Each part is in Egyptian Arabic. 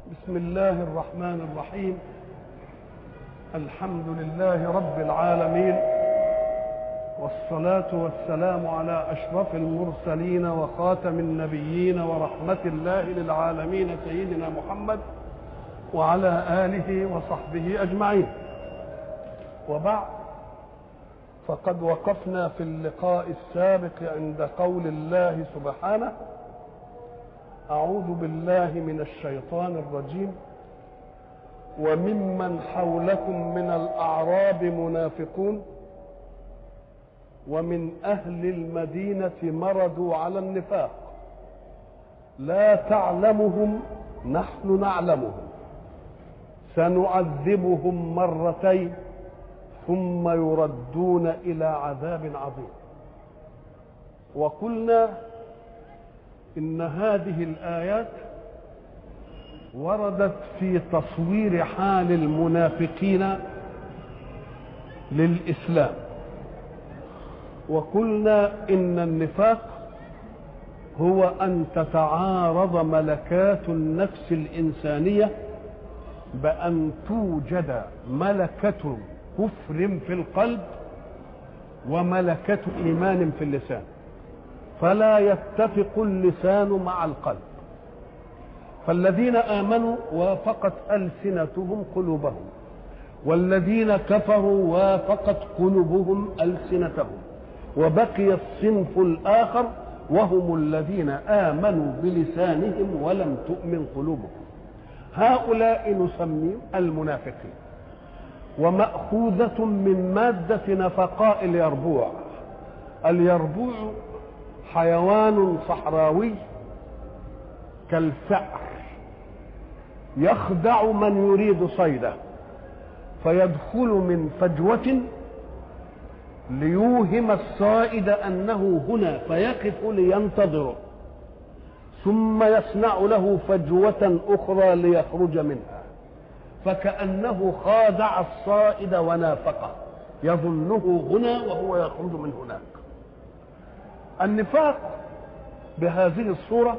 بسم الله الرحمن الرحيم الحمد لله رب العالمين والصلاة والسلام على أشرف المرسلين وخاتم النبيين ورحمة الله للعالمين سيدنا محمد وعلى آله وصحبه أجمعين وبعد فقد وقفنا في اللقاء السابق عند قول الله سبحانه أعوذ بالله من الشيطان الرجيم وممن حولكم من الأعراب منافقون ومن أهل المدينة مردوا على النفاق لا تعلمهم نحن نعلمهم سنعذبهم مرتين ثم يردون إلى عذاب عظيم وقلنا إن هذه الآيات وردت في تصوير حال المنافقين للإسلام وقلنا إن النفاق هو أن تتعارض ملكات النفس الإنسانية بأن توجد ملكة كفر في القلب وملكة إيمان في اللسان فلا يتفق اللسان مع القلب فالذين امنوا وافقت السنتهم قلوبهم والذين كفروا وافقت قلوبهم السنتهم وبقي الصنف الاخر وهم الذين امنوا بلسانهم ولم تؤمن قلوبهم هؤلاء نسميهم المنافقين وماخوذه من ماده نفقاء اليربوع اليربوع حيوان صحراوي كالفأر يخدع من يريد صيده فيدخل من فجوة ليوهم الصائد أنه هنا فيقف لينتظره ثم يصنع له فجوة أخرى ليخرج منها فكأنه خادع الصائد ونافقه يظنه هنا وهو يخرج من هناك النفاق بهذه الصورة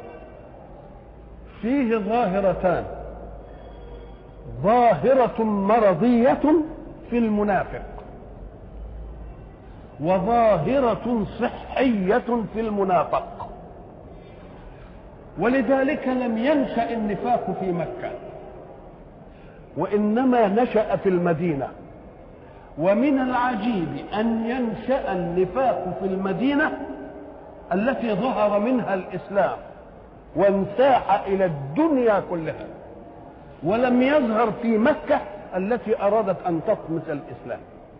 فيه ظاهرتان ظاهرة مرضية في المنافق وظاهرة صحية في المنافق ولذلك لم ينشأ النفاق في مكة وإنما نشأ في المدينة ومن العجيب أن ينشأ النفاق في المدينة التي ظهر منها الإسلام وانساح إلى الدنيا كلها ولم يظهر في مكة التي أرادت أن تطمس الإسلام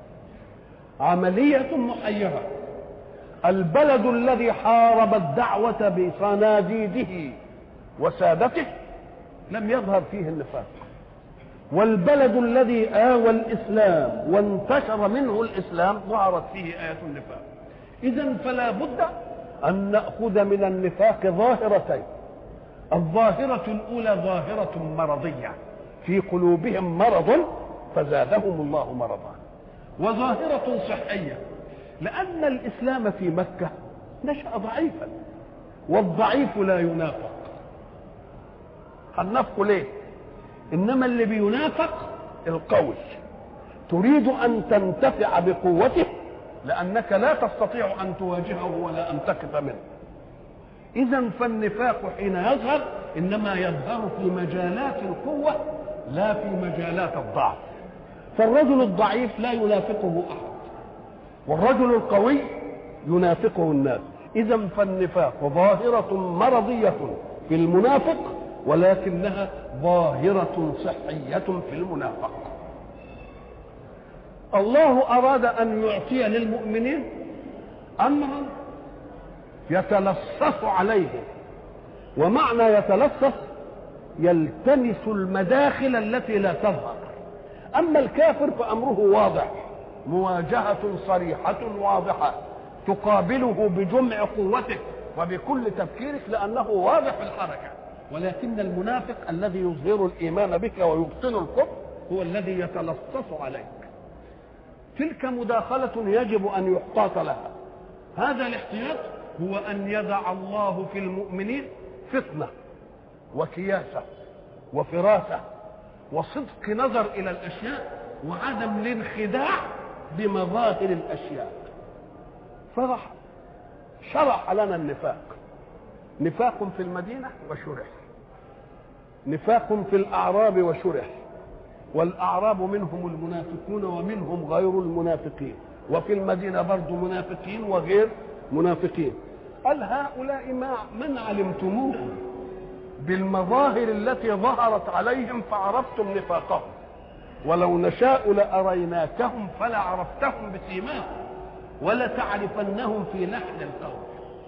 عملية محيرة البلد الذي حارب الدعوة بصناديده وسادته لم يظهر فيه النفاق والبلد الذي آوى الإسلام وانتشر منه الإسلام ظهرت فيه آية النفاق إذا فلا بد أن نأخذ من النفاق ظاهرتين الظاهرة الأولى ظاهرة مرضية في قلوبهم مرض فزادهم الله مرضا وظاهرة صحية لأن الإسلام في مكة نشأ ضعيفا والضعيف لا ينافق هننافق ليه؟ إنما اللي بينافق القوي تريد أن تنتفع بقوته لأنك لا تستطيع أن تواجهه ولا أن تقف منه إذا فالنفاق حين يظهر إنما يظهر في مجالات القوة لا في مجالات الضعف فالرجل الضعيف لا ينافقه أحد والرجل القوي ينافقه الناس إذا فالنفاق ظاهرة مرضية في المنافق ولكنها ظاهرة صحية في المنافق الله أراد أن يعطي للمؤمنين أمرا يتلصص عليهم ومعنى يتلصص يلتمس المداخل التي لا تظهر أما الكافر فأمره واضح مواجهة صريحة واضحة تقابله بجمع قوتك وبكل تفكيرك لأنه واضح في الحركة ولكن المنافق الذي يظهر الإيمان بك ويبطن الكفر هو الذي يتلصص عليك تلك مداخلة يجب أن يحتاط لها هذا الاحتياط هو أن يدع الله في المؤمنين فتنة وكياسة وفراسة وصدق نظر إلى الأشياء وعدم الانخداع بمظاهر الأشياء فرح شرح لنا النفاق نفاق في المدينة وشرح نفاق في الأعراب وشرح والأعراب منهم المنافقون ومنهم غير المنافقين وفي المدينة برضو منافقين وغير منافقين قال هؤلاء ما من علمتموهم بالمظاهر التي ظهرت عليهم فعرفتم نفاقهم ولو نشاء لأريناكهم فلعرفتهم بسيماهم ولتعرفنهم في لحن القول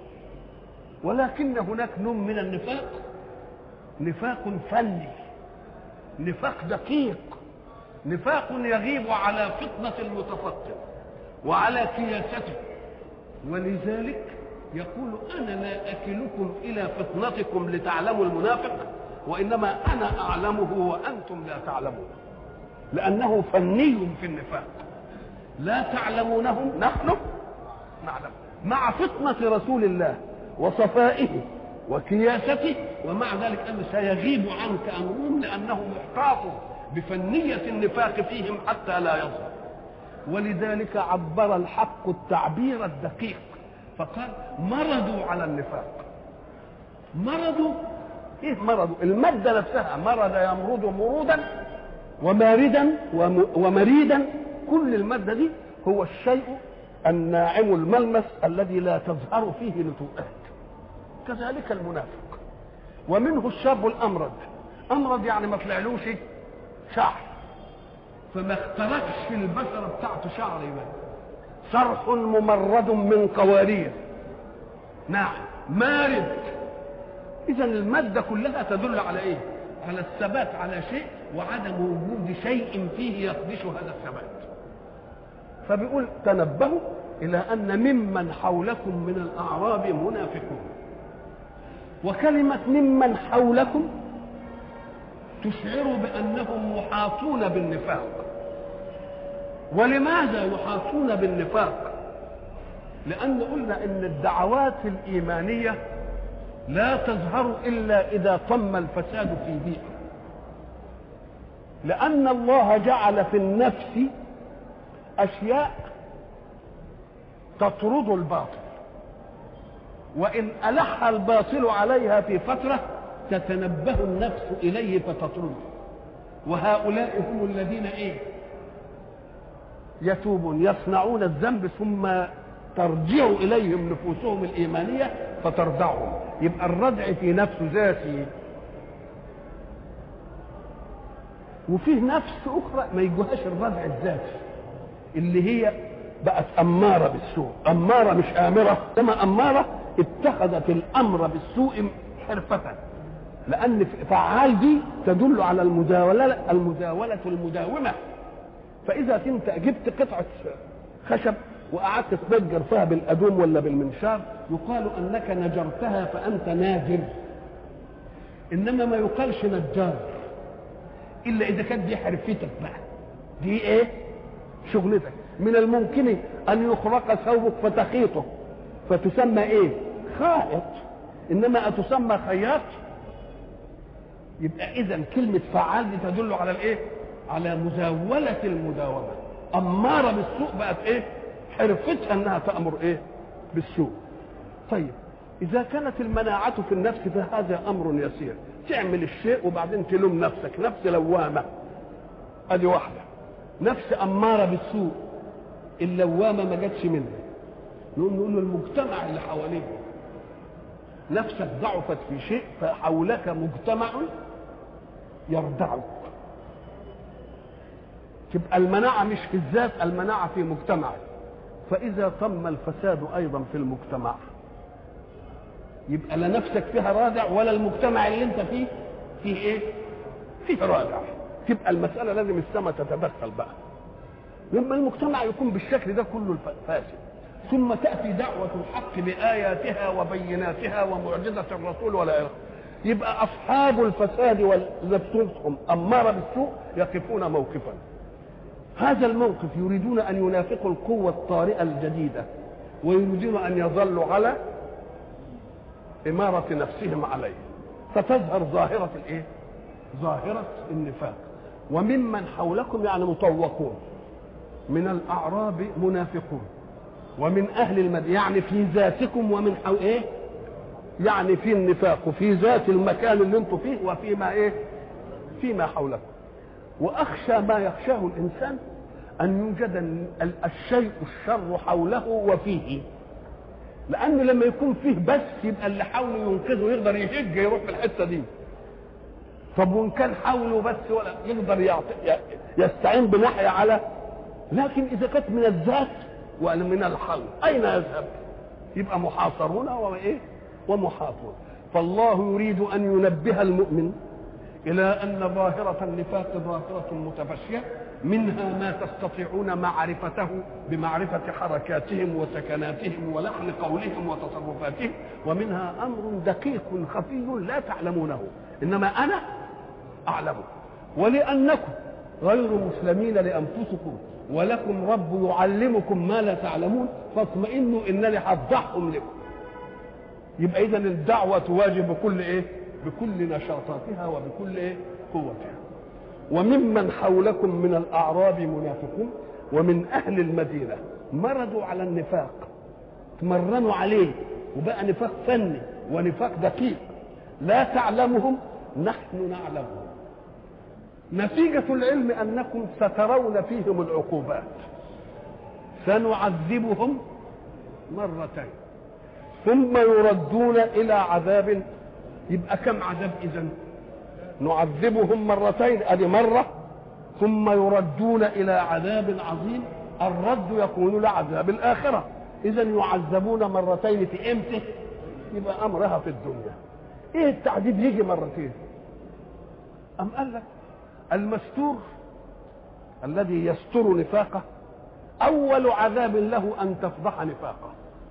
ولكن هناك نوع من النفاق نفاق فني نفاق دقيق نفاق يغيب على فطنة المتفكر وعلى سياسته ولذلك يقول أنا لا أكلكم إلى فطنتكم لتعلموا المنافق وإنما أنا أعلمه وأنتم لا تعلمون لأنه فني في النفاق لا تعلمونه نحن نعلم مع فطنة رسول الله وصفائه وكياسته ومع ذلك أن سيغيب عنك أمرهم لأنه محتاط بفنية النفاق فيهم حتى لا يظهر ولذلك عبر الحق التعبير الدقيق فقال مرضوا على النفاق مرضوا ايه مرضوا المادة نفسها مرض يمرض مرودا وماردا ومريدا كل المادة دي هو الشيء الناعم الملمس الذي لا تظهر فيه نتوءات كذلك المنافق ومنه الشاب الامرد امرد يعني ما طلعلوش شعر فما اخترقش في البشره بتاعته شعر يبقى صرح ممرد من قوارير نعم مارد اذا الماده كلها تدل على ايه على الثبات على شيء وعدم وجود شيء فيه يخدش هذا الثبات فبيقول تنبهوا الى ان ممن حولكم من الاعراب منافقون وكلمه ممن حولكم تشعر بانهم محاطون بالنفاق ولماذا يحاطون بالنفاق لان قلنا ان الدعوات الايمانيه لا تظهر الا اذا طم الفساد في بيئه لان الله جعل في النفس اشياء تطرد الباطل وان الح الباطل عليها في فتره تتنبه النفس اليه فتطرده وهؤلاء هم الذين ايه يتوبون يصنعون الذنب ثم ترجع اليهم نفوسهم الايمانيه فتردعهم يبقى الردع في نفسه ذاتي وفيه نفس اخرى ما يجوهاش الردع الذاتي اللي هي بقت اماره بالسوء اماره مش امره كما اماره اتخذت الامر بالسوء حرفه لان فعال دي تدل على المداوله المداوله المداومه فاذا انت جبت قطعه خشب وقعدت تنجر فيها بالادوم ولا بالمنشار يقال انك نجرتها فانت ناجر انما ما يقالش نجار الا اذا كانت دي حرفتك بقى دي ايه شغلتك من الممكن ان يخرق ثوبك فتخيطه فتسمى ايه خائط انما اتسمى خياط يبقى اذا كلمه فعال دي تدل على الايه على مزاوله المداومه اماره بالسوء بقت ايه حرفتها انها تامر ايه بالسوء طيب اذا كانت المناعه في النفس فهذا امر يسير تعمل الشيء وبعدين تلوم نفسك نفس لوامه ادي واحده نفس اماره بالسوء اللوامه ما جاتش منها نقوم نقول له المجتمع اللي حواليك نفسك ضعفت في شيء فحولك مجتمع يردعك تبقى المناعة مش في الذات المناعة في مجتمعك فإذا تم الفساد أيضا في المجتمع يبقى لا نفسك فيها رادع ولا المجتمع اللي انت فيه فيه ايه؟ فيه رادع تبقى المسألة لازم السماء تتدخل بقى لما المجتمع يكون بالشكل ده كله فاسد ثم تأتي دعوة الحق بآياتها وبيناتها ومعجزة الرسول ولا إله يبقى أصحاب الفساد ولبسهم أمارة بالسوء يقفون موقفا هذا الموقف يريدون أن ينافقوا القوة الطارئة الجديدة ويريدون أن يظلوا على إمارة نفسهم عليه فتظهر ظاهرة الإيه؟ ظاهرة النفاق وممن حولكم يعني مطوقون من الأعراب منافقون ومن أهل المدينة يعني في ذاتكم ومن حو إيه يعني في النفاق وفي ذات المكان اللي انتم فيه وفيما إيه فيما حولكم وأخشى ما يخشاه الإنسان أن يوجد الشيء الشر حوله وفيه لأنه لما يكون فيه بس يبقى اللي حوله ينقذه يقدر يهج يروح في الحتة دي طب وإن كان حوله بس ولا يقدر يعطي يستعين بناحية على لكن إذا كانت من الذات ومن الحول أين يذهب؟ يبقى محاصرون وإيه؟ ومحاطون فالله يريد أن ينبه المؤمن إلى أن ظاهرة النفاق ظاهرة متفشية منها ما تستطيعون معرفته بمعرفة حركاتهم وسكناتهم ولحن قولهم وتصرفاتهم ومنها أمر دقيق خفي لا تعلمونه إنما أنا أعلمه ولأنكم غير مسلمين لأنفسكم ولكم رب يعلمكم ما لا تعلمون فاطمئنوا إنني هفضحهم لكم يبقى إذا الدعوة تواجه بكل إيه؟ بكل نشاطاتها وبكل إيه؟ قوتها وممن حولكم من الأعراب منافقون ومن أهل المدينة مرضوا على النفاق تمرنوا عليه وبقى نفاق فني ونفاق دقيق لا تعلمهم نحن نعلمهم نتيجة العلم أنكم سترون فيهم العقوبات سنعذبهم مرتين ثم يردون إلى عذاب يبقى كم عذاب إذن نعذبهم مرتين ادي مره ثم يردون الى عذاب عظيم الرد يكون لعذاب الاخره اذا يعذبون مرتين في امتى يبقى امرها في الدنيا ايه التعذيب يجي مرتين ام قال لك المستور الذي يستر نفاقه اول عذاب له ان تفضح نفاقه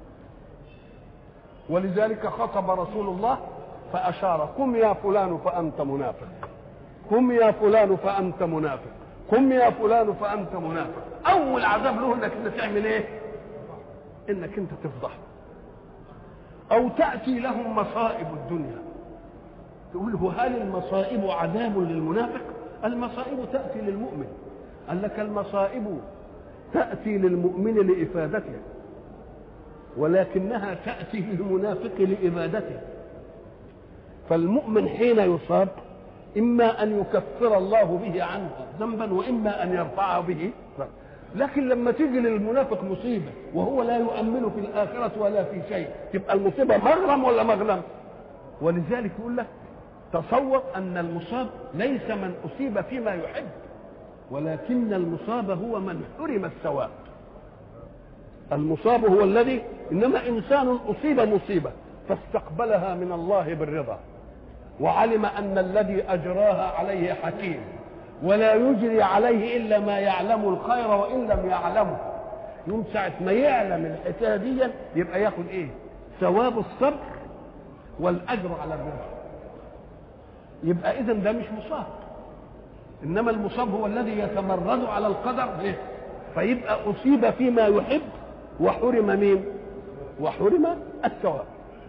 ولذلك خطب رسول الله فأشار قم يا فلان فأنت منافق قم يا فلان فأنت منافق قم يا فلان فأنت منافق أول عذاب له إنك أنت تعمل إيه؟ إنك أنت تفضح أو تأتي لهم مصائب الدنيا تقول له هل المصائب عذاب للمنافق؟ المصائب تأتي للمؤمن قال لك المصائب تأتي للمؤمن لإفادته ولكنها تأتي للمنافق لإبادته فالمؤمن حين يصاب إما أن يكفر الله به عنه ذنبا وإما أن يرفعه به لكن لما تيجي للمنافق مصيبة وهو لا يؤمن في الآخرة ولا في شيء تبقى المصيبة مغرم ولا مغنم ولذلك يقول لك تصور أن المصاب ليس من أصيب فيما يحب ولكن المصاب هو من حرم الثواب المصاب هو الذي إنما إنسان أصيب مصيبة فاستقبلها من الله بالرضا وعلم ان الذي اجراها عليه حكيم ولا يجري عليه الا ما يعلم الخير وان لم يعلمه يوم ساعة ما يعلم الحكاية دي يبقى ياخد ايه؟ ثواب الصبر والأجر على الرضا. يبقى إذا ده مش مصاب. إنما المصاب هو الذي يتمرد على القدر إيه؟ فيبقى أصيب فيما يحب وحرم مين؟ وحرم الثواب.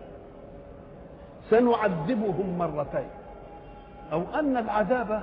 سنعذبهم مرتين او ان العذاب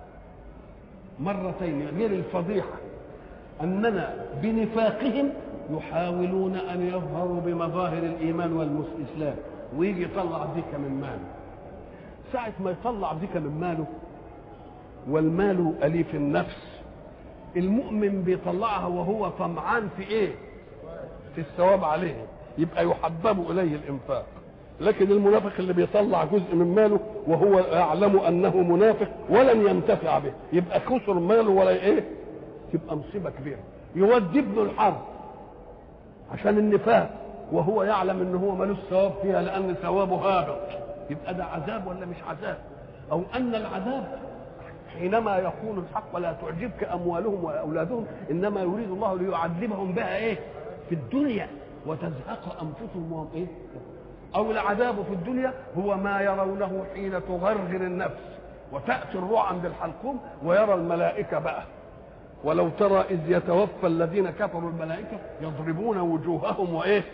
مرتين غير الفضيحه اننا بنفاقهم يحاولون ان يظهروا بمظاهر الايمان والاسلام ويجي يطلع بك من ماله ساعة ما يطلع بك من ماله والمال أليف النفس المؤمن بيطلعها وهو طمعان في ايه في الثواب عليه يبقى يحبب اليه الانفاق لكن المنافق اللي بيطلع جزء من ماله وهو يعلم انه منافق ولن ينتفع به يبقى خسر ماله ولا ايه تبقى مصيبه كبيره يودي ابن الحرب عشان النفاق وهو يعلم ان هو ملوش ثواب فيها لان ثوابه هابط يبقى ده عذاب ولا مش عذاب او ان العذاب حينما يقول الحق ولا تعجبك اموالهم واولادهم انما يريد الله ليعذبهم بها ايه في الدنيا وتزهق انفسهم وهم ايه او العذاب في الدنيا هو ما يرونه حين تغرغر النفس وتاتي الروح عند الحلقوم ويرى الملائكه بقى ولو ترى اذ يتوفى الذين كفروا الملائكه يضربون وجوههم وايه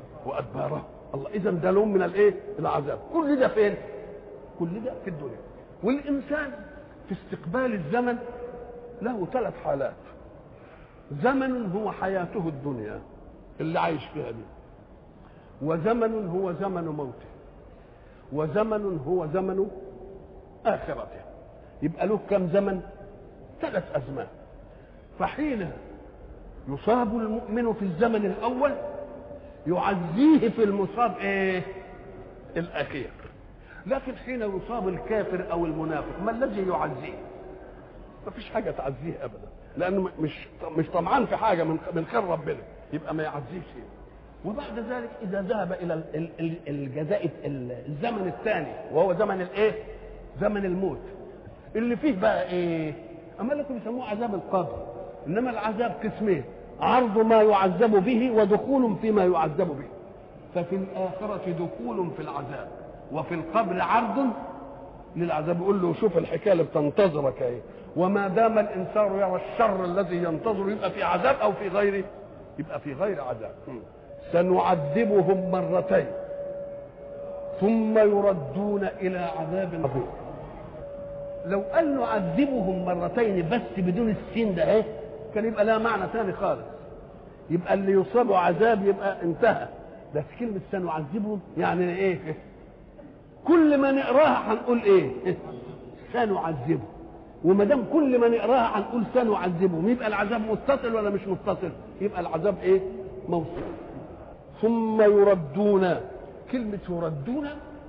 وادبارهم الله اذا ده لون من الايه العذاب كل ده فين كل ده في الدنيا والإنسان في استقبال الزمن له ثلاث حالات زمن هو حياته الدنيا اللي عايش فيها دي وزمن هو زمن موته وزمن هو زمن آخرته يبقى له كم زمن ثلاث أزمان فحين يصاب المؤمن في الزمن الأول يعزيه في المصاب إيه الأخير لكن حين يصاب الكافر أو المنافق ما الذي يعزيه ما فيش حاجة تعزيه أبدا لأنه مش مش طمعان في حاجة من من خير ربنا يبقى ما يعزيش شيء وبعد ذلك إذا ذهب إلى الجزاء الزمن الثاني وهو زمن الإيه؟ زمن الموت اللي فيه بقى إيه؟ أما لكم يسموه عذاب القبر إنما العذاب قسمين عرض ما يعذب به ودخول فيما يعذب به ففي الآخرة دخول في العذاب وفي القبر عرض للعذاب يقول له شوف الحكايه اللي بتنتظرك ايه وما دام الانسان يرى الشر الذي ينتظر يبقى في عذاب او في غيره يبقى في غير عذاب سنعذبهم مرتين ثم يردون الى عذاب عظيم لو قال نعذبهم مرتين بس بدون السين ده ايه كان يبقى لها معنى ثاني خالص يبقى اللي يصابوا عذاب يبقى انتهى بس كلمة سنعذبهم يعني ايه كل ما نقراها هنقول ايه سنعذبه وما دام كل ما نقراها هنقول سنعذبهم يبقى العذاب متصل ولا مش متصل يبقى العذاب ايه موصول ثم يردون كلمة يردون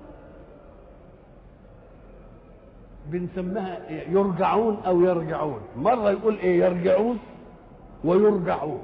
بنسميها يرجعون او يرجعون مرة يقول ايه يرجعون ويرجعون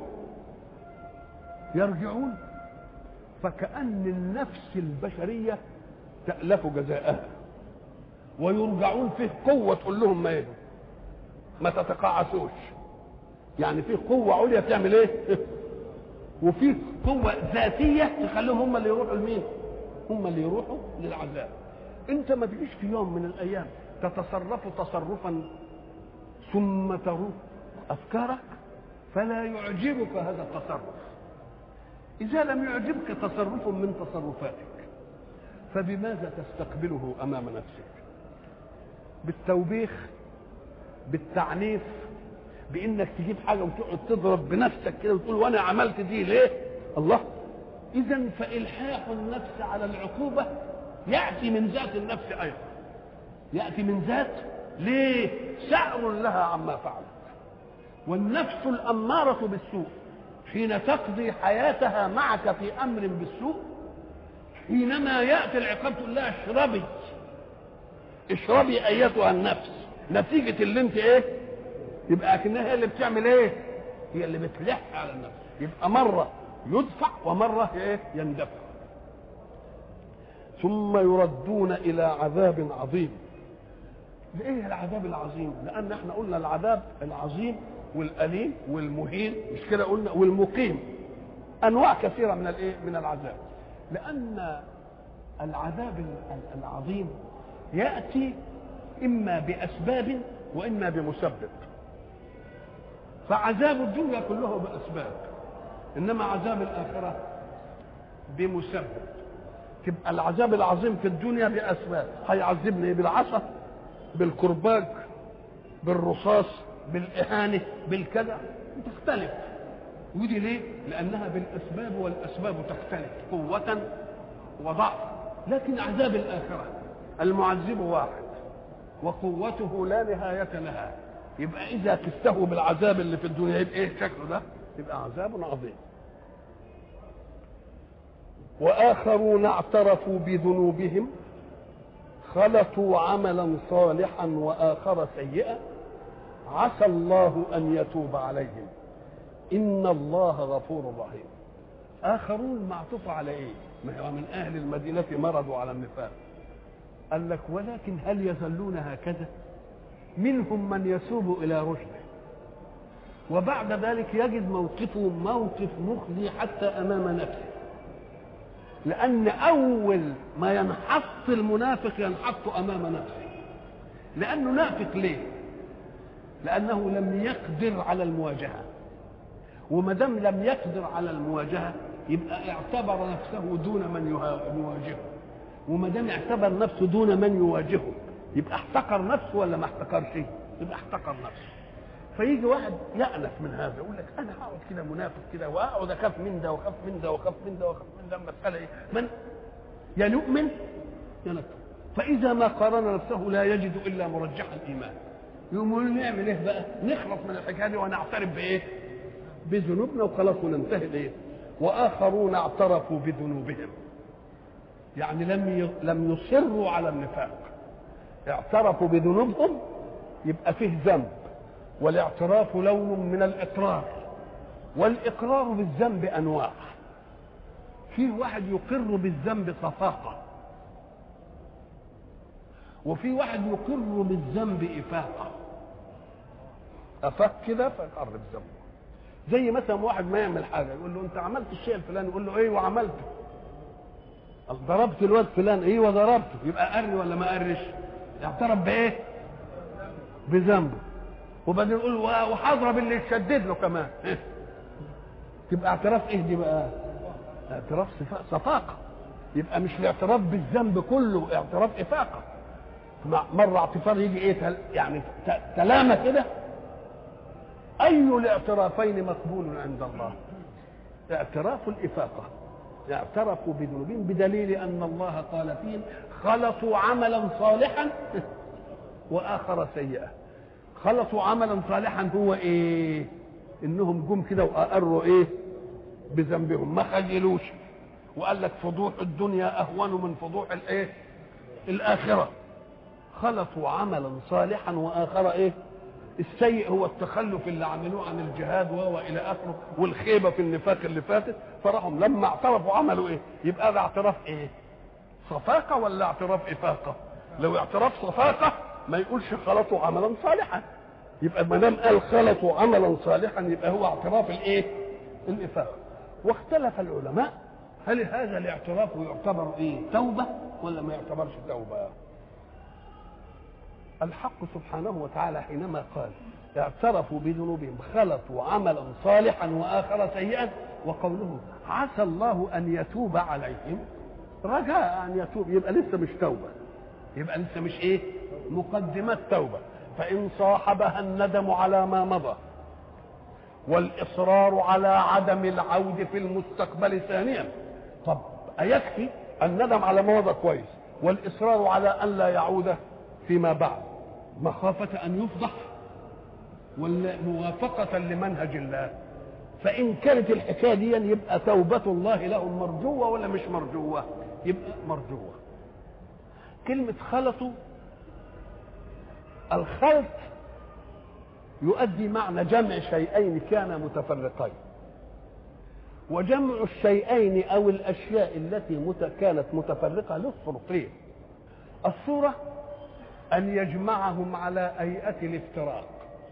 يرجعون فكأن النفس البشرية تألف جزاءها ويرجعون فيه قوة تقول لهم ما ايه ما تتقاعسوش يعني فيه قوة عليا تعمل ايه وفيه قوة ذاتية تخليهم هم اللي يروحوا لمين هم اللي يروحوا للعذاب انت ما تجيش في يوم من الايام تتصرف تصرفا ثم تروح افكارك فلا يعجبك هذا التصرف اذا لم يعجبك تصرف من تصرفاتك فبماذا تستقبله امام نفسك بالتوبيخ بالتعنيف بانك تجيب حاجه وتقعد تضرب بنفسك كده وتقول وانا عملت دي ليه الله اذا فالحاح النفس على العقوبه ياتي من ذات النفس ايضا ياتي من ذات ليه سعر لها عما فعلت والنفس الاماره بالسوء حين تقضي حياتها معك في امر بالسوء حينما ياتي العقاب تقول لها اشربي اشربي ايتها النفس نتيجه اللي انت ايه يبقى اكنها هي اللي بتعمل ايه هي اللي بتلح على النفس يبقى مره يدفع ومره ايه يندفع ثم يردون الى عذاب عظيم ايه العذاب العظيم لان احنا قلنا العذاب العظيم والاليم والمهين مش كده قلنا والمقيم انواع كثيره من الايه من العذاب لان العذاب العظيم ياتي اما باسباب واما بمسبب فعذاب الدنيا كله باسباب انما عذاب الاخره بمسبب تبقى العذاب العظيم في الدنيا باسباب هيعذبني بالعصا بالكرباج بالرصاص بالاهانه بالكذا تختلف ودي ليه لانها بالاسباب والاسباب تختلف قوه وضعف لكن عذاب الاخره المعذب واحد وقوته لا نهايه لها يبقى اذا تستهوا بالعذاب اللي في الدنيا يبقى ايه شكله ده يبقى عذاب عظيم واخرون اعترفوا بذنوبهم خلطوا عملا صالحا واخر سيئا عسى الله ان يتوب عليهم ان الله غفور رحيم اخرون معطوف على ايه ما هو من اهل المدينه مرضوا على النفاق قال لك ولكن هل يظلون هكذا منهم من يسوب الى رشده وبعد ذلك يجد موقفه موقف مخزي حتى امام نفسه لان اول ما ينحط المنافق ينحط امام نفسه لانه نافق ليه لانه لم يقدر على المواجهه وما دام لم يقدر على المواجهه يبقى اعتبر نفسه دون من يواجهه وما دام اعتبر نفسه دون من يواجهه يبقى احتقر نفسه ولا ما احتقرش يبقى احتقر نفسه فيجي واحد يأنف من هذا يقول لك انا هقعد كده منافق كده واقعد اخاف من ده واخاف من ده واخاف من ده واخاف من ده المساله ايه؟ من يا نؤمن يا نكفر فاذا ما قارن نفسه لا يجد الا مرجح الايمان يقوم نعمل ايه بقى؟ نخلص من الحكايه دي ونعترف بايه؟ بذنوبنا وخلاص وننتهي بايه؟ واخرون اعترفوا بذنوبهم يعني لم لم يصروا على النفاق اعترفوا بذنوبهم يبقى فيه ذنب والاعتراف لون من الاقرار والاقرار بالذنب انواع في واحد يقر بالذنب صفاقه وفي واحد يقر بالذنب افاقه افاق كده فيقر بذنبه زي مثلا واحد ما يعمل حاجه يقول له انت عملت الشيء الفلاني يقول له ايوه عملته ضربت الواد فلان ايوه ضربته يبقى قري ولا ما قرش اعترف بايه بذنبه وبعدين يقول وهضرب اللي يشدد له كمان تبقى اعتراف ايه دي بقى اعتراف صفاقه يبقى مش الاعتراف بالذنب كله اعتراف افاقه مره اعتفار يجي ايه يعني تلامه كده اي الاعترافين مقبول عند الله اعتراف الافاقه اعترفوا بذنوبهم بدليل ان الله قال فيهم خلطوا عملا صالحا واخر سيئا خلطوا عملا صالحا هو ايه انهم جم كده واقروا ايه بذنبهم ما خجلوش وقال لك فضوح الدنيا اهون من فضوح الايه الاخره خلطوا عملا صالحا واخر ايه السيء هو التخلف اللي عملوه عن الجهاد وهو الى اخره والخيبه في النفاق اللي فاتت فراحهم لما اعترفوا عملوا ايه يبقى ده اعتراف ايه صفاقه ولا اعتراف افاقه لو اعتراف صفاقه ما يقولش خلطوا عملا صالحا يبقى ما دام قال خلطوا عملا صالحا يبقى هو اعتراف الايه الافاقه واختلف العلماء هل هذا الاعتراف يعتبر ايه توبه ولا ما يعتبرش توبه الحق سبحانه وتعالى حينما قال اعترفوا بذنوبهم خلطوا عملا صالحا واخر سيئا وقوله عسى الله ان يتوب عليهم رجاء ان يتوب يبقى لسه مش توبه يبقى لسه مش ايه مقدمات توبه فان صاحبها الندم على ما مضى والاصرار على عدم العود في المستقبل ثانيا طب ايكفي الندم على ما مضى كويس والاصرار على ان لا يعود فيما بعد مخافة أن يفضح ولا موافقة لمنهج الله فإن كانت الحكاية دي يبقى توبة الله لهم مرجوة ولا مش مرجوة يبقى مرجوة كلمة خلطوا الخلط يؤدي معنى جمع شيئين كانا متفرقين وجمع الشيئين او الاشياء التي مت... كانت متفرقه له صورتين الصوره أن يجمعهم على هيئة الافتراق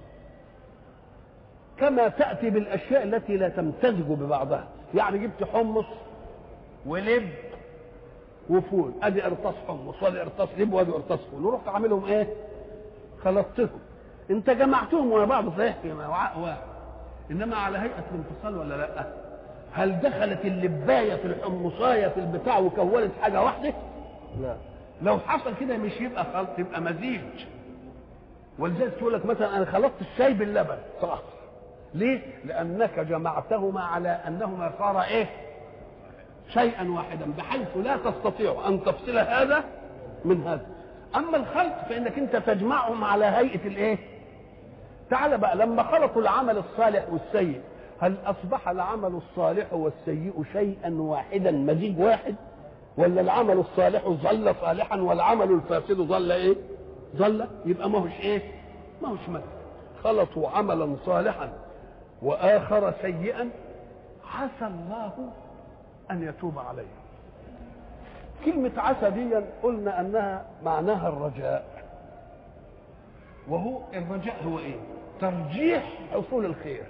كما تأتي بالأشياء التي لا تمتزج ببعضها يعني جبت حمص ولب وفول ادي قرطاس حمص وادي قرطاس لب وادي قرطاس فول ورحت عاملهم ايه؟ خلطتهم انت جمعتهم ورا بعض صحيح في وعاء واحد انما على هيئه الانفصال ولا لا؟ هل دخلت اللبايه في الحمصايه في البتاع وكونت حاجه واحده؟ لا لو حصل كده مش يبقى خلط يبقى مزيج ولذلك تقول لك مثلا انا خلطت الشاي باللبن صح ليه؟ لانك جمعتهما على انهما صار ايه؟ شيئا واحدا بحيث لا تستطيع ان تفصل هذا من هذا اما الخلط فانك انت تجمعهم على هيئه الايه؟ تعال بقى لما خلطوا العمل الصالح والسيء هل اصبح العمل الصالح والسيء شيئا واحدا مزيج واحد؟ ولا العمل الصالح ظل صالحا والعمل الفاسد ظل ايه ظل يبقى ما هوش ايه ما هوش مثل خلطوا عملا صالحا واخر سيئا عسى الله ان يتوب عليهم كلمة عسى دي قلنا انها معناها الرجاء وهو الرجاء هو ايه ترجيح حصول الخير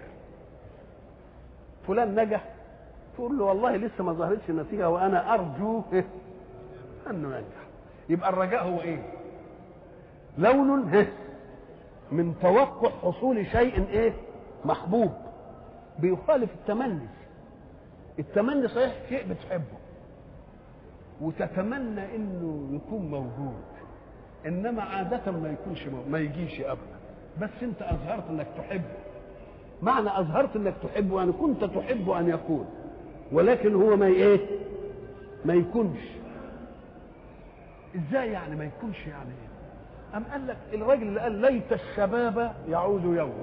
فلان نجح تقول له والله لسه ما ظهرتش النتيجه وانا ارجو انه ينجح يبقى الرجاء هو ايه لون من توقع حصول شيء ايه محبوب بيخالف التمني التمني صحيح شيء بتحبه وتتمنى انه يكون موجود انما عاده ما يكونش ما يجيش ابدا بس انت اظهرت انك تحبه معنى اظهرت انك تحبه يعني كنت تحب ان يكون ولكن هو ما ايه ما يكونش ازاي يعني ما يكونش يعني ايه أم قال لك الراجل اللي قال ليت الشباب يعود يوما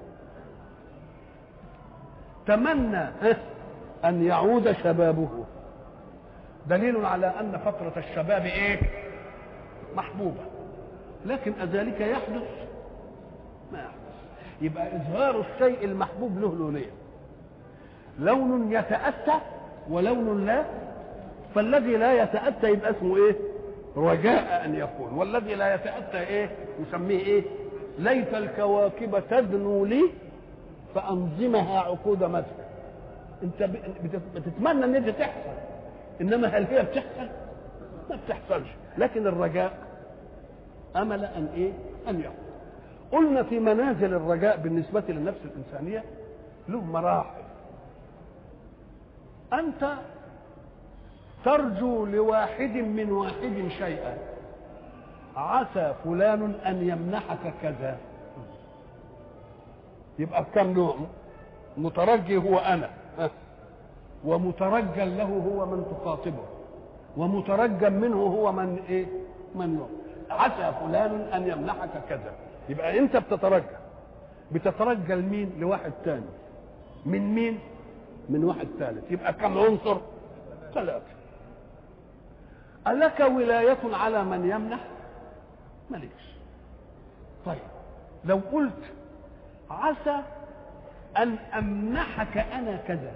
تمنى أن يعود شبابه دليل على أن فترة الشباب إيه محبوبة لكن أذلك يحدث ما يحدث يبقى إظهار الشيء المحبوب له لونين لون يتأتى ولون لا فالذي لا يتأتى يبقى اسمه إيه رجاء ان يكون والذي لا يتاتى ايه نسميه ايه ليت الكواكب تدنو لي فانظمها عقود مدح انت بتتمنى ان دي تحصل انما هل هي بتحصل ما بتحصلش لكن الرجاء امل ان ايه ان يكون قلنا في منازل الرجاء بالنسبه للنفس الانسانيه له مراحل انت ترجو لواحد من واحد شيئا عسى فلان ان يمنحك كذا يبقى كم نوع مترجي هو انا ومترجى له هو من تخاطبه ومترجى منه هو من ايه من يوم عسى فلان ان يمنحك كذا يبقى انت بتترجى بتترجى لمين لواحد تاني من مين من واحد ثالث يبقى كم عنصر ثلاثه ألك ولاية على من يمنح مالكش طيب لو قلت عسى أن أمنحك أنا كذا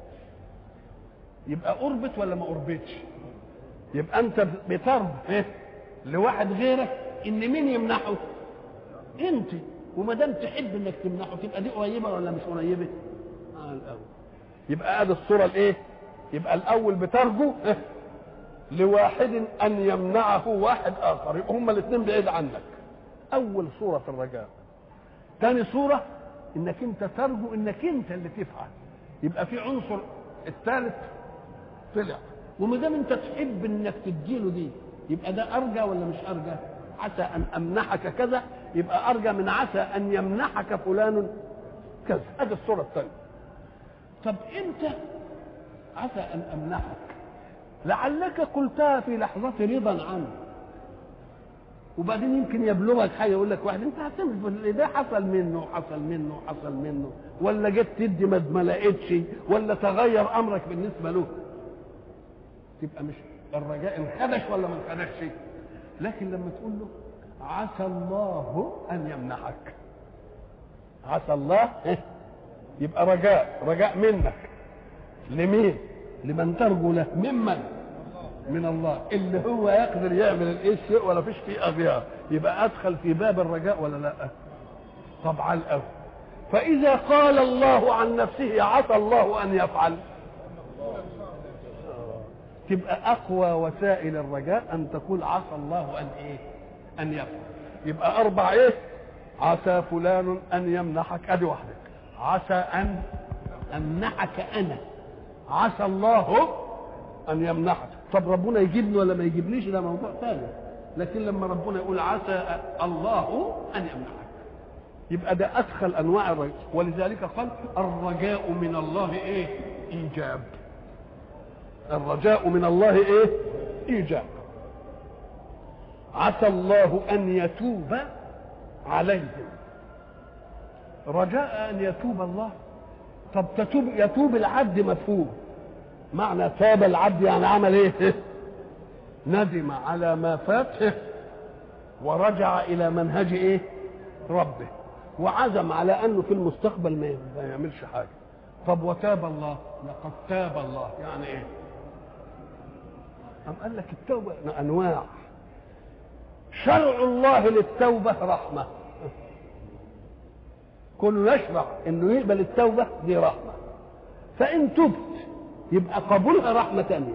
يبقى أربط ولا ما أربطش يبقى أنت بترب إيه؟ لواحد غيرك إن مين يمنحه أنت وما دام تحب إنك تمنحه تبقى دي قريبة ولا مش قريبة؟ آه الأول يبقى ادي الصورة الإيه؟ يبقى الأول بترجو إيه؟ لواحد ان يمنعه واحد اخر يبقى هما الاثنين بعيد عنك اول صوره في الرجاء ثاني صوره انك انت ترجو انك انت اللي تفعل يبقى في عنصر الثالث طلع وما دام انت تحب انك تديله دي يبقى ده ارجى ولا مش ارجى عسى ان امنحك كذا يبقى ارجى من عسى ان يمنحك فلان كذا ادي الصوره الثانيه طب امتى عسى ان امنحك لعلك قلتها في لحظة رضا عنه وبعدين يمكن يبلغك حاجة يقول لك واحد انت هتعمل ده حصل منه وحصل منه وحصل منه ولا جيت تدي ما لقيتش ولا تغير امرك بالنسبة له تبقى مش الرجاء انخدش ولا ما انخدش لكن لما تقول له عسى الله ان يمنحك عسى الله يبقى رجاء رجاء منك لمين لمن ترجو له ممن من الله اللي هو يقدر يعمل الايه الشيء ولا فيش فيه اغيار يبقى ادخل في باب الرجاء ولا لا طبعا الاول فاذا قال الله عن نفسه عسى الله ان يفعل تبقى اقوى وسائل الرجاء ان تقول عسى الله ان ايه ان يفعل يبقى اربع ايه عسى فلان ان يمنحك ادي وحدك عسى ان امنحك انا عسى الله ان يمنحك طب ربنا يجيبني ولا ما يجيبنيش ده موضوع ثاني لكن لما ربنا يقول عسى الله ان يمنحك يبقى ده ادخل انواع الرجاء ولذلك قال الرجاء من الله ايه ايجاب الرجاء من الله ايه ايجاب عسى الله ان يتوب عليهم رجاء ان يتوب الله طب تتوب يتوب العبد مفهوم معنى تاب العبد يعني عمل ايه ندم على ما فات ورجع الى منهج ايه ربه وعزم على انه في المستقبل ما يعملش حاجه طب وتاب الله لقد تاب الله يعني ايه أم قال لك التوبة أنواع شرع الله للتوبة رحمة كله يشرع انه يقبل التوبة دي رحمة فإن تبت يبقى قبولها رحمة تانية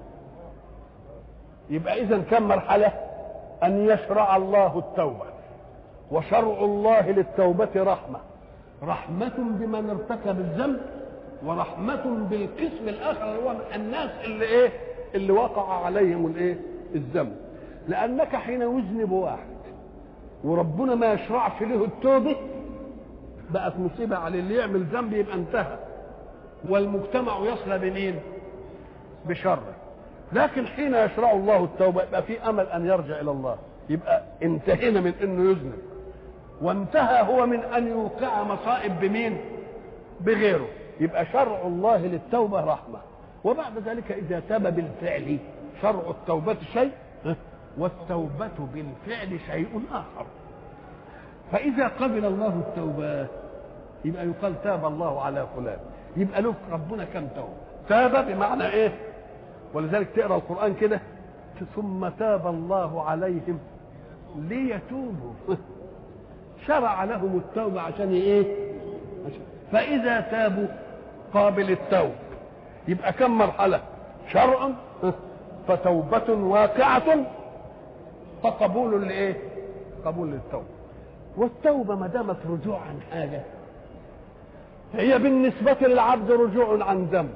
يبقى إذا كم مرحلة أن يشرع الله التوبة وشرع الله للتوبة رحمة رحمة بمن ارتكب الذنب ورحمة بالقسم الآخر اللي هو الناس اللي إيه اللي وقع عليهم الإيه الذنب لانك حين يذنب واحد وربنا ما يشرعش له التوبه بقت مصيبه على اللي يعمل ذنب يبقى انتهى والمجتمع يصل بمين بشره لكن حين يشرع الله التوبه يبقى في امل ان يرجع الى الله يبقى انتهينا من انه يذنب وانتهى هو من ان يوقع مصائب بمين بغيره يبقى شرع الله للتوبه رحمه وبعد ذلك اذا تاب بالفعل شرع التوبه شيء والتوبه بالفعل شيء اخر فاذا قبل الله التوبه يبقى يقال تاب الله على فلان يبقى له ربنا كم توبه تاب بمعنى ايه ولذلك تقرا القران كده ثم تاب الله عليهم ليتوبوا شرع لهم التوبه عشان ايه عشان فاذا تابوا قابل التوب يبقى كم مرحله شرع فتوبه واقعه فقبول لايه قبول للتوبه والتوبه ما دامت رجوع عن حاجه هي بالنسبه للعبد رجوع عن ذنب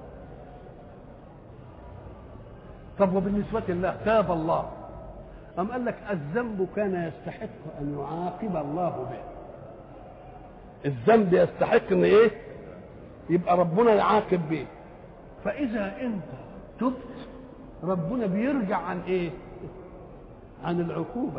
طب وبالنسبة لله تاب الله أم قال لك الذنب كان يستحق أن يعاقب الله به الذنب يستحق أن إيه يبقى ربنا يعاقب به فإذا أنت تبت ربنا بيرجع عن إيه عن العقوبة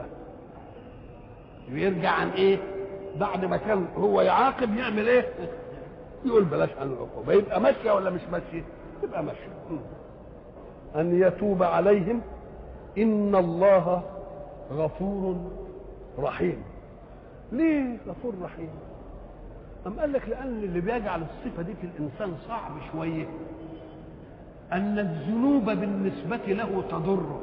بيرجع عن إيه بعد ما كان هو يعاقب يعمل إيه يقول بلاش عن العقوبة يبقى ماشية ولا مش ماشية يبقى ماشية أن يتوب عليهم إن الله غفور رحيم ليه غفور رحيم أم قال لك لأن اللي بيجعل الصفة دي في الإنسان صعب شوية أن الذنوب بالنسبة له تضره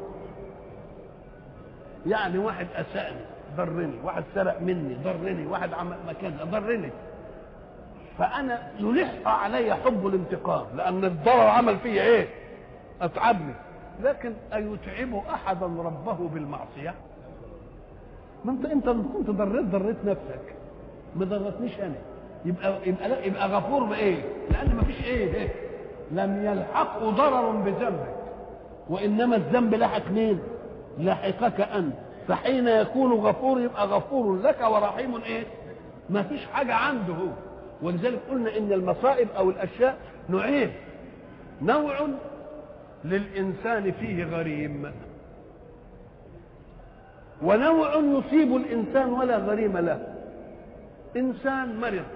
يعني واحد أساءني ضرني واحد سرق مني ضرني واحد عمل كذا ضرني فأنا يلح علي حب الانتقام لأن الضرر عمل فيا إيه اتعبني لكن ايتعب احدا ربه بالمعصيه ما انت انت كنت ضريت ضريت نفسك ما ضرتنيش انا يبقى يبقى لا يبقى غفور بايه؟ لان ما فيش ايه, إيه؟ لم يلحقه ضرر بذنبك وانما الذنب لحق مين؟ لحقك انت فحين يكون غفور يبقى غفور لك ورحيم ايه؟ ما فيش حاجه عنده هو ولذلك قلنا ان المصائب او الاشياء نوعين نوع للإنسان فيه غريم ونوع يصيب الإنسان ولا غريم له إنسان مرض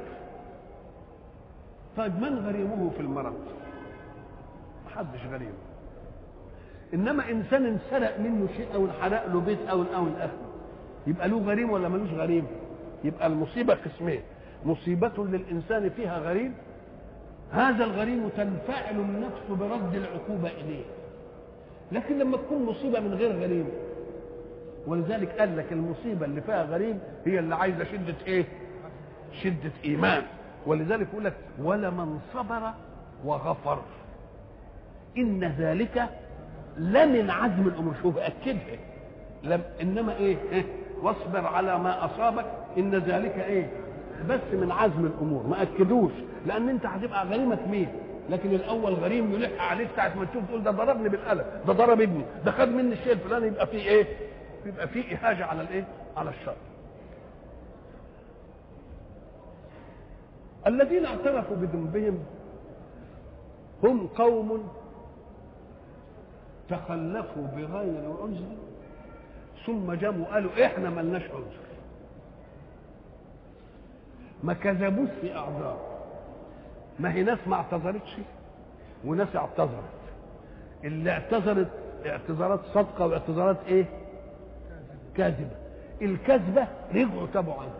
طيب من غريمه في المرض محدش غريم إنما إنسان انسرق منه شيء أو انحرق له بيت أو أو الآخر يبقى له غريم ولا ملوش غريم يبقى المصيبة قسمين مصيبة للإنسان فيها غريم هذا الغريم تنفعل النفس برد العقوبة إليه لكن لما تكون مصيبة من غير غريم ولذلك قال لك المصيبة اللي فيها غريم هي اللي عايزة شدة إيه شدة إيمان ولذلك يقول لك ولمن صبر وغفر إن ذلك لمن عزم الأمور شوف أكدها لم إنما إيه, إيه؟ واصبر على ما أصابك إن ذلك إيه بس من عزم الأمور ما أكدوش لان انت هتبقى غريمه مين لكن الاول غريم يلح عليك ساعه ما تشوف تقول ده ضربني بالقلم ده ضرب ابني ده خد مني الشيء الفلاني يبقى فيه ايه يبقى فيه اهاجه على الايه على الشر الذين اعترفوا بذنبهم هم قوم تخلفوا بغير عذر ثم جابوا قالوا احنا ملناش عذر ما كذبوش في اعذار ما هي ناس ما اعتذرتش وناس اعتذرت اللي اعتذرت اعتذارات صادقه واعتذارات ايه كاذبه الكذبه رجعوا تابوا عنك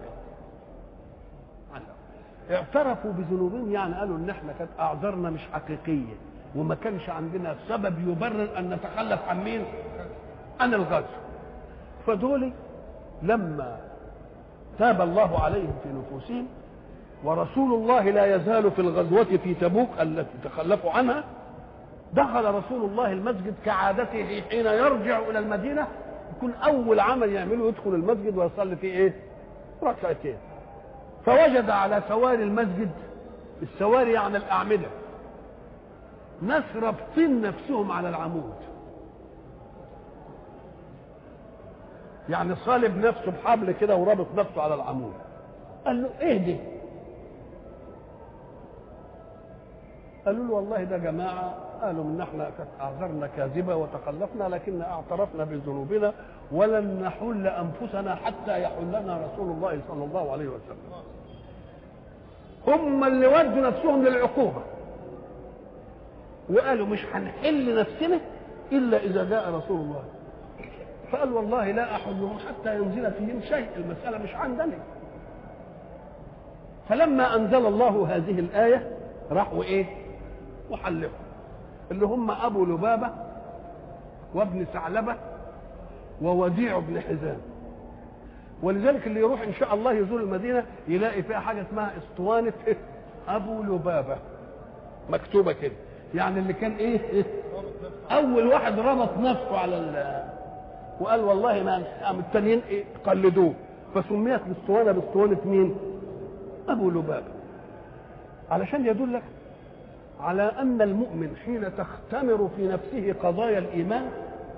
اعترفوا بذنوبهم يعني قالوا ان احنا كانت اعذارنا مش حقيقيه وما كانش عندنا سبب يبرر ان نتخلف عن مين عن الغزو فدول لما تاب الله عليهم في نفوسهم ورسول الله لا يزال في الغزوة في تبوك التي تخلفوا عنها دخل رسول الله المسجد كعادته حين يرجع إلى المدينة يكون أول عمل يعمله يدخل المسجد ويصلي فيه إيه؟ ركعتين فوجد على سواري المسجد السواري يعني الأعمدة ناس رابطين نفسهم على العمود يعني صالب نفسه بحبل كده ورابط نفسه على العمود قال له ايه ده قالوا له والله ده جماعة قالوا ان احنا اعذرنا كاذبة وتخلفنا لكن اعترفنا بذنوبنا ولن نحل انفسنا حتى يحلنا رسول الله صلى الله عليه وسلم هم اللي ودوا نفسهم للعقوبة وقالوا مش هنحل نفسنا الا اذا جاء رسول الله فقال والله لا احلهم حتى ينزل فيهم شيء المسألة مش عندنا فلما انزل الله هذه الآية راحوا ايه وحلفوا اللي هم ابو لبابه وابن ثعلبه ووديع بن حزام ولذلك اللي يروح ان شاء الله يزور المدينه يلاقي فيها حاجه اسمها اسطوانه ابو لبابه مكتوبه كده يعني اللي كان ايه اول واحد ربط نفسه على ال وقال والله ما قام التانيين إيه قلدوه فسميت الاسطوانه باسطوانه مين؟ ابو لبابه علشان يدلك على ان المؤمن حين تختمر في نفسه قضايا الايمان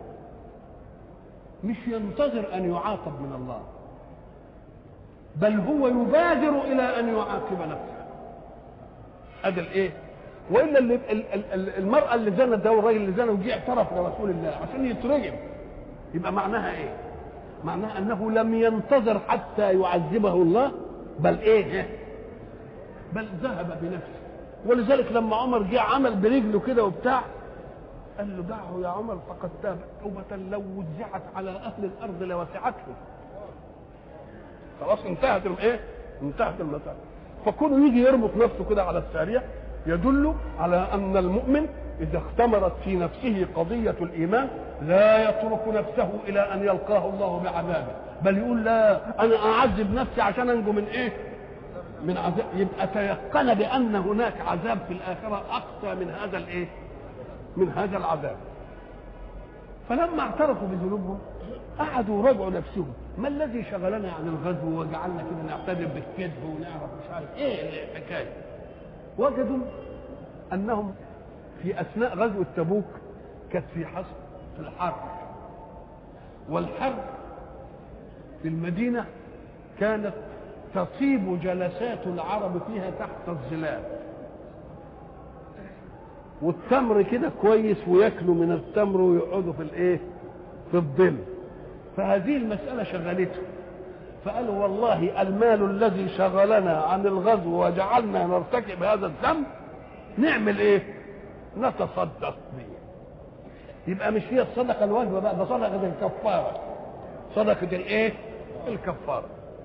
مش ينتظر ان يعاقب من الله بل هو يبادر الى ان يعاقب نفسه ادي الايه والا اللي المراه اللي زنت ده والراجل اللي زنى وجه اعترف لرسول الله عشان يترجم يبقى معناها ايه معناها انه لم ينتظر حتى يعذبه الله بل ايه بل ذهب بنفسه ولذلك لما عمر جه عمل برجله كده وبتاع قال له دعه يا عمر فقد تاب توبة لو وزعت على أهل الأرض لوسعتهم خلاص انتهت الايه؟ انتهت المسألة فكونه يجي يربط نفسه كده على السارية يدل على أن المؤمن إذا اختمرت في نفسه قضية الإيمان لا يترك نفسه إلى أن يلقاه الله بعذابه بل يقول لا أنا أعذب نفسي عشان أنجو من إيه؟ من عذاب يبقى تيقن بان هناك عذاب في الاخره اقصى من هذا الايه؟ من هذا العذاب. فلما اعترفوا بذنوبهم قعدوا راجعوا نفسهم ما الذي شغلنا عن الغزو وجعلنا كده نعتذر بالكذب ونعرف مش عارف ايه الحكايه؟ وجدوا انهم في اثناء غزوه تبوك كانت في حصر في الحرب والحرب في المدينه كانت تطيب جلسات العرب فيها تحت الظلال والتمر كده كويس وياكلوا من التمر ويقعدوا في الايه في الظل فهذه المسألة شغلته فقالوا والله المال الذي شغلنا عن الغزو وجعلنا نرتكب هذا الذنب نعمل ايه نتصدق به يبقى مش هي الصدقة الواجبة بقى ده صدقة الكفارة صدقة الايه الكفارة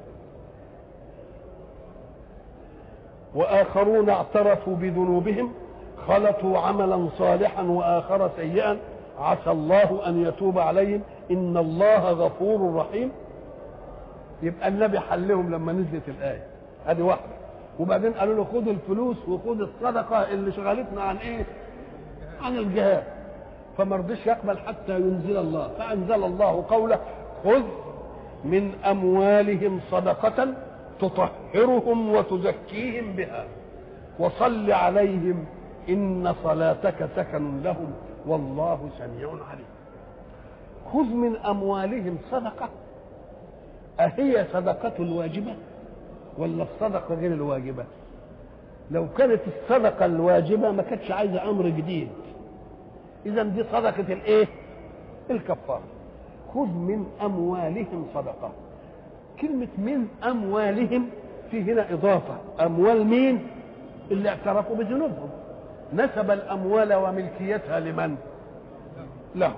واخرون اعترفوا بذنوبهم خلطوا عملا صالحا واخر سيئا عسى الله ان يتوب عليهم ان الله غفور رحيم يبقى النبي حلهم لما نزلت الايه ادي واحده وبعدين قالوا له خد الفلوس وخد الصدقه اللي شغلتنا عن ايه عن الجهاد فما رضيش يقبل حتى ينزل الله فانزل الله قوله خذ من اموالهم صدقه تطهرهم وتزكيهم بها وصل عليهم ان صلاتك سكن لهم والله سميع عليم خذ من اموالهم صدقه اهي صدقه الواجبه ولا الصدقه غير الواجبه لو كانت الصدقه الواجبه ما كانتش عايزه امر جديد اذا دي صدقه الايه الكفاره خذ من اموالهم صدقه كلمة من أموالهم في هنا إضافة أموال مين اللي اعترفوا بذنوبهم نسب الأموال وملكيتها لمن لهم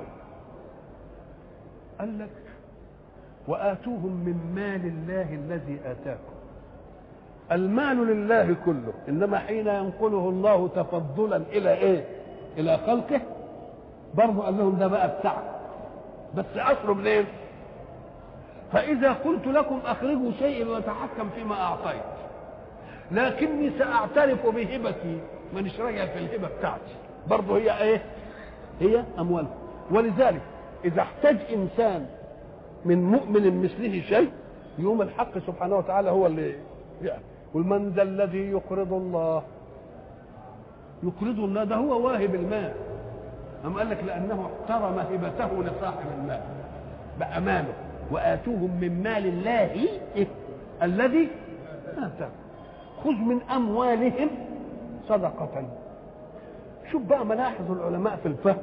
قال لك وآتوهم من مال الله الذي آتاكم المال لله كله إنما حين ينقله الله تفضلا إلى إيه إلى خلقه برضه قال لهم ده بقى بتاعك بس أصله منين فإذا قلت لكم أخرجوا شيئا وأتحكم فيما أعطيت لكني سأعترف بهبتي مانيش راجع في الهبة بتاعتي برضه هي إيه؟ هي أموالهم ولذلك إذا احتاج إنسان من مؤمن مثله شيء يوم الحق سبحانه وتعالى هو اللي يعني والمن ذا الذي يقرض الله يقرض الله ده هو واهب المال أم قال لك لأنه احترم هبته لصاحب المال بأمانه وآتوهم من مال الله إيه؟ الذي آتاكم خذ من أموالهم صدقة شوف بقى ملاحظ العلماء في الفهم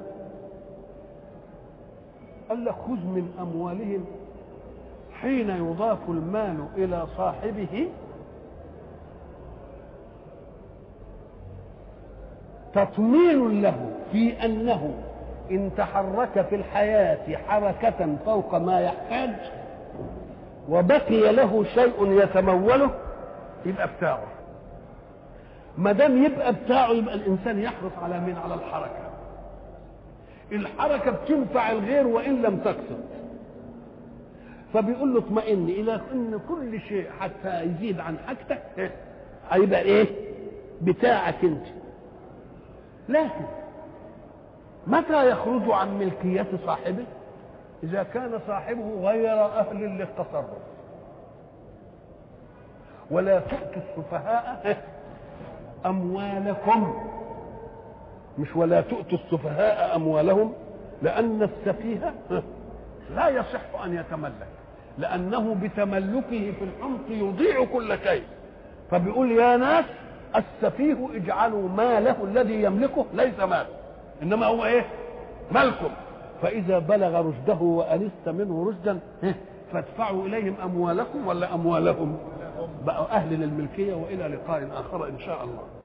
قال لك خذ من أموالهم حين يضاف المال إلى صاحبه تطمين له في أنه إن تحرك في الحياة حركة فوق ما يحتاج وبقي له شيء يتموله يبقى بتاعه ما دام يبقى بتاعه يبقى الانسان يحرص على مين على الحركه الحركه بتنفع الغير وان لم تقصد فبيقول له اطمئن الى ان كل شيء حتى يزيد عن حاجتك هيبقى ايه بتاعك انت لكن متى يخرج عن ملكية صاحبه إذا كان صاحبه غير أهل للتصرف ولا تؤتوا السفهاء أموالكم مش ولا تؤتوا السفهاء أموالهم لأن السفيه لا يصح أن يتملك لأنه بتملكه في الحمق يضيع كل شيء فبيقول يا ناس السفيه اجعلوا ماله الذي يملكه ليس مال انما هو ايه مالكم فاذا بلغ رشده وانست منه رشدا فادفعوا اليهم اموالكم ولا اموالهم بقوا اهل للملكيه والى لقاء اخر ان شاء الله